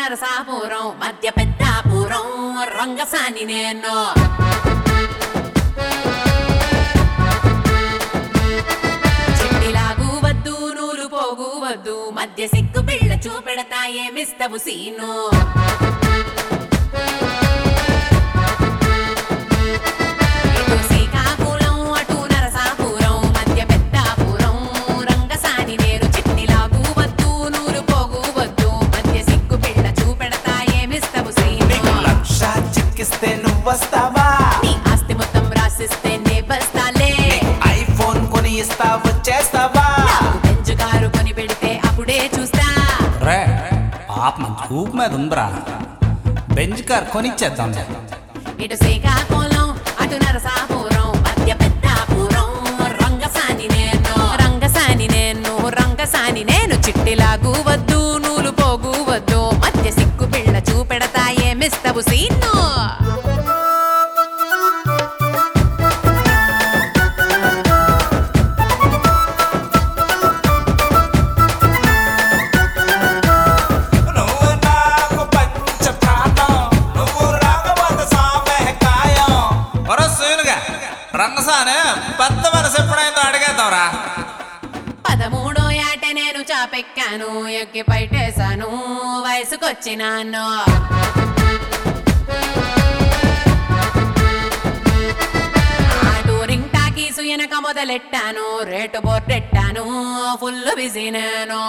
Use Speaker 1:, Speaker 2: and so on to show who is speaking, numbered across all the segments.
Speaker 1: నరసాపురం మధ్య పెద్దాపురం రంగసాని నేను చిట్టిలాగు వద్దు నూలు పోగు వద్దు మధ్య సిగ్గు పిల్ల చూపెడతా ఏమిస్తవు సీను ఇటు శ్రీకాకుళం అటు నరసాపురం మధ్య పెద్దాపురం రంగసాని నేరు చిట్టిలాగు వద్దు నూలు పోగు వద్దు మధ్య సిగ్గు పిల్ల చూపెడతా ఏమిస్తవు సీను
Speaker 2: నీకు లక్ష చిక్కిస్తే నువ్వొస్తావా
Speaker 1: నీ ఆస్తి మొత్తం రాసిస్తే నే బస్తాలే
Speaker 2: నీకు ఐఫోన్ కొని ఇస్తా వచ్చేస్తావా
Speaker 1: నాకు బెంచ్ కారు కొని పెడితే అప్పుడే చూస్తా
Speaker 3: రే పాప మంచి ఊపు మీద ఉందిరా బెంచ్ కార్ కొనిచ్చేద్దాం
Speaker 1: ఇటు శ్రీకాకుళం అటు నరసాపురం మధ్య పెద్దాపురం రంగసాని నేను రంగసాని నేను రంగసాని నేను చిట్టిలాగు వద్దు నూలు పోగు వద్దు మధ్య సిగ్గు పిల్ల చూపెడతా ఏమిస్తవు సీను
Speaker 2: నువ్వు నాకు పంచ ప్రాణం నువ్వు రాకపోతే సామే కాయం
Speaker 3: ఒరే సీనుగా రంగసానే పెద్ద మనసు ఎప్పుడైందో అడిగేద్దాంరా
Speaker 1: పదమూడో ఏట నేను చాపెక్కాను ఎక్కి పైటేశాను వయసుకొచ్చినాను ఆ టూరింగ్ టాకీసు వెనక మొదలెట్టాను రేటు బోర్డెట్టాను ఫుల్ బిజీ నేను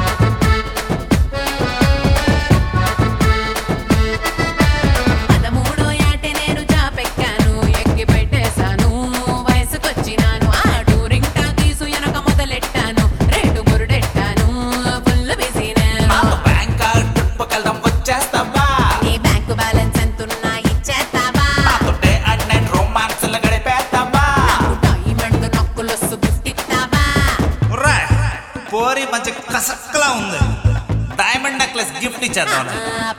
Speaker 1: పదమూడో ఏట నేను చాపెక్కాను ఎక్కి పెట్టేశాను వయసుకొచ్చినాను ఆ టూరింగ్ టాకీసు వెనక మొదలెట్టాను రేటు బొరుడెట్టాను ఫుల్ బిజీ నేను
Speaker 2: మాకు బ్యాంకాక్ ట్రిప్ వెళ్దాం వచ్చేస్తావా
Speaker 1: నీ బ్యాంకు బ్యాలెన్స్ ఎంతున్నా ఇచ్చేస్తావా
Speaker 2: నాతో డే అండ్ నైట్ రొమాన్స్లు గడిపేస్తావా
Speaker 1: నాకు డైమండ్ నొక్కులొస్సు గిఫ్ట్ ఇస్తావా
Speaker 3: రే పోరి మంచి కసక్కలా ఉంది డైమండ్ నెక్లెస్ గిఫ్ట్ ఇచ్చేద్దాం
Speaker 1: ఆ,